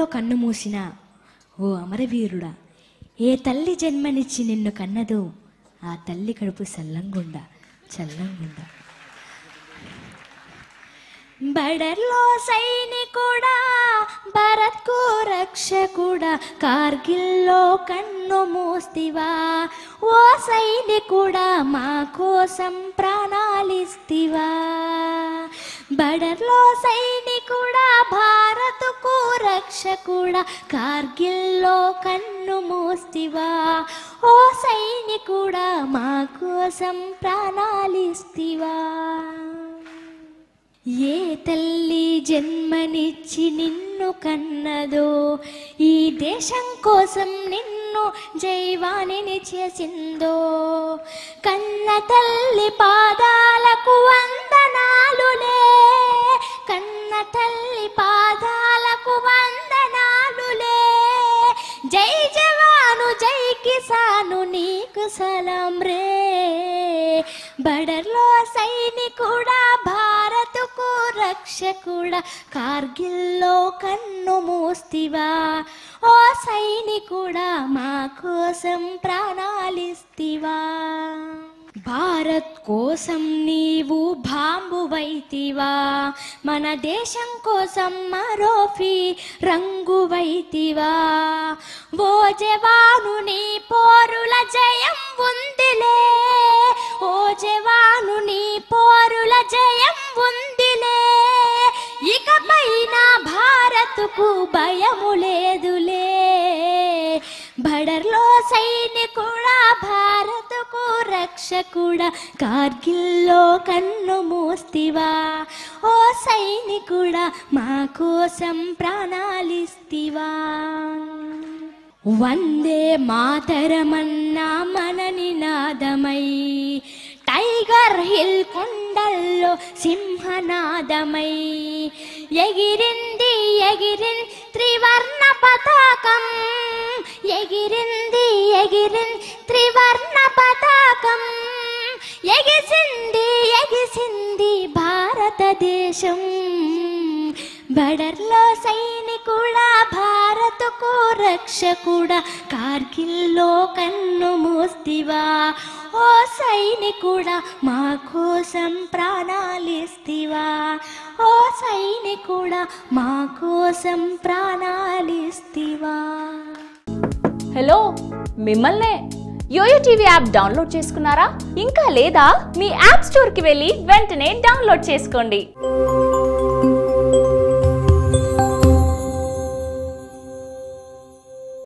కార్గిల్లో కన్ను మూసిన ఓ అమరవీరుడా ఏ తల్లి జన్మనిచ్చి నిన్ను కన్నదో ఆ తల్లి కడుపు సల్లంగుండా చల్లంగుండా బడర్లో సైనికుడా భరత్కు రక్షకుడా కార్గిల్లో కన్ను మూస్తివా ఓ సైనికుడా మా కోసం ప్రాణాలిస్తివా బడర్లో సైనికుడా భారత్కు రక్షకుడా కార్గిల్లో కన్ను మూస్తివా ఓ సైనికుడా మా కోసం ప్రాణాలిస్తివా ఏ తల్లి జన్మనిచ్చి నిన్ను కన్నదో ఈ దేశం కోసం నిన్ను జైవాణిని చేసిందో కన్న తల్లి పాదాలకు వందనాలులే కన్న తల్లి పాదాలకు వందనాలులే జై జవాను జై కిసాను నీకు సలాం రే బడర్లో సైనికుడా భారతుకు రక్షకుడా కార్గిల్లో కన్ను మూస్తివా ఓ సైనికుడా మా కోసం ప్రాణాలిస్తివా భారత్ కోసం నీవు బాంబువైతివా మన దేశం కోసం మరోఫీ రంగువైతివా ఓ జవాను నీ పోరుల జయం ఉందిలే ఓ జవాను నీ పోరుల జయం ఉందిలే ఇకపైన భారత్కు భయము లేదులే బడర్లో సైనికుడా భారత్కు రక్షకుడా కార్గిల్లో కన్ను మూస్తివా ఓ సైనికుడా మా కోసం ప్రాణాలిస్తివా వందే మాతరమన్నా మన నినాదమై టైగర్ హిల్ కొండల్లో సింహనాదమై ఎగిరింది ఎగిరిన్ త్రివర్ణ పతాకం ఎగిరింది ఎగిరిన్ త్రివర్ణ పతాకం ఎగిసింది ఎగిసింది భారతదేశం బడర్లో సైనికుడా భారతకు రక్షకుడా కార్గిల్లో కన్ను మూస్తివా ఓ సైనికుడా మా కోసం ప్రాణాలిస్తివా ఓ సైనికుడా మా కోసం ప్రాణాలిస్తివా హలో మిమ్మల్నే యోయో టీవీ యాప్ డౌన్లోడ్ చేసుకున్నారా ఇంకా లేదా మీ యాప్ స్టోర్కి వెళ్ళి వెంటనే డౌన్లోడ్ చేసుకోండి